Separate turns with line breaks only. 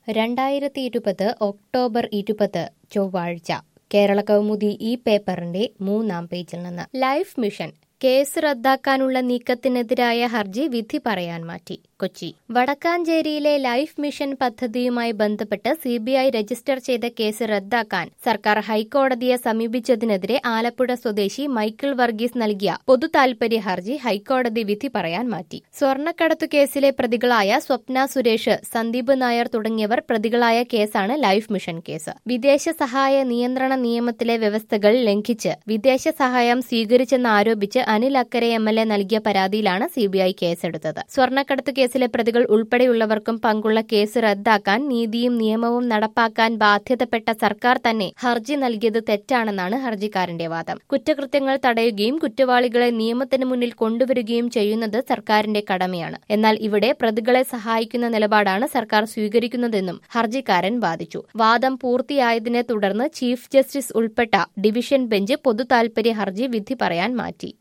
രണ്ടായിരത്തി ഇരുപത് ഒക്ടോബർ ഇരുപത് ചൊവ്വാഴ്ച കേരള കൗമുദി ഈ പേപ്പറിന്റെ മൂന്നാം പേജിൽ നിന്ന് ലൈഫ് മിഷൻ കേസ് റദ്ദാക്കാനുള്ള നീക്കത്തിനെതിരായ ഹർജി വിധി പറയാൻ മാറ്റി കൊച്ചി വടക്കാഞ്ചേരിയിലെ ലൈഫ് മിഷൻ പദ്ധതിയുമായി ബന്ധപ്പെട്ട് സിബിഐ രജിസ്റ്റർ ചെയ്ത കേസ് റദ്ദാക്കാൻ സർക്കാർ ഹൈക്കോടതിയെ സമീപിച്ചതിനെതിരെ ആലപ്പുഴ സ്വദേശി മൈക്കിൾ വർഗീസ് നൽകിയ പൊതു താൽപര്യ ഹർജി ഹൈക്കോടതി വിധി പറയാൻ മാറ്റി സ്വർണ്ണക്കടത്തു കേസിലെ പ്രതികളായ സ്വപ്ന സുരേഷ് സന്ദീപ് നായർ തുടങ്ങിയവർ പ്രതികളായ കേസാണ് ലൈഫ് മിഷൻ കേസ് വിദേശ സഹായ നിയന്ത്രണ നിയമത്തിലെ വ്യവസ്ഥകൾ ലംഘിച്ച് വിദേശ സഹായം സ്വീകരിച്ചെന്നാരോപിച്ച് അനിൽ അക്കരെ എം എൽ എ നൽകിയ പരാതിയിലാണ് സിബിഐ കേസെടുത്തത് സ്വർണ്ണക്കടത്ത് കേസിലെ പ്രതികൾ ഉൾപ്പെടെയുള്ളവർക്കും പങ്കുള്ള കേസ് റദ്ദാക്കാൻ നീതിയും നിയമവും നടപ്പാക്കാൻ ബാധ്യതപ്പെട്ട സർക്കാർ തന്നെ ഹർജി നൽകിയത് തെറ്റാണെന്നാണ് ഹർജിക്കാരന്റെ വാദം കുറ്റകൃത്യങ്ങൾ തടയുകയും കുറ്റവാളികളെ നിയമത്തിന് മുന്നിൽ കൊണ്ടുവരികയും ചെയ്യുന്നത് സർക്കാരിന്റെ കടമയാണ് എന്നാൽ ഇവിടെ പ്രതികളെ സഹായിക്കുന്ന നിലപാടാണ് സർക്കാർ സ്വീകരിക്കുന്നതെന്നും ഹർജിക്കാരൻ വാദിച്ചു വാദം പൂർത്തിയായതിനെ തുടർന്ന് ചീഫ് ജസ്റ്റിസ് ഉൾപ്പെട്ട ഡിവിഷൻ ബെഞ്ച് പൊതു താൽപര്യ ഹർജി വിധി പറയാൻ മാറ്റി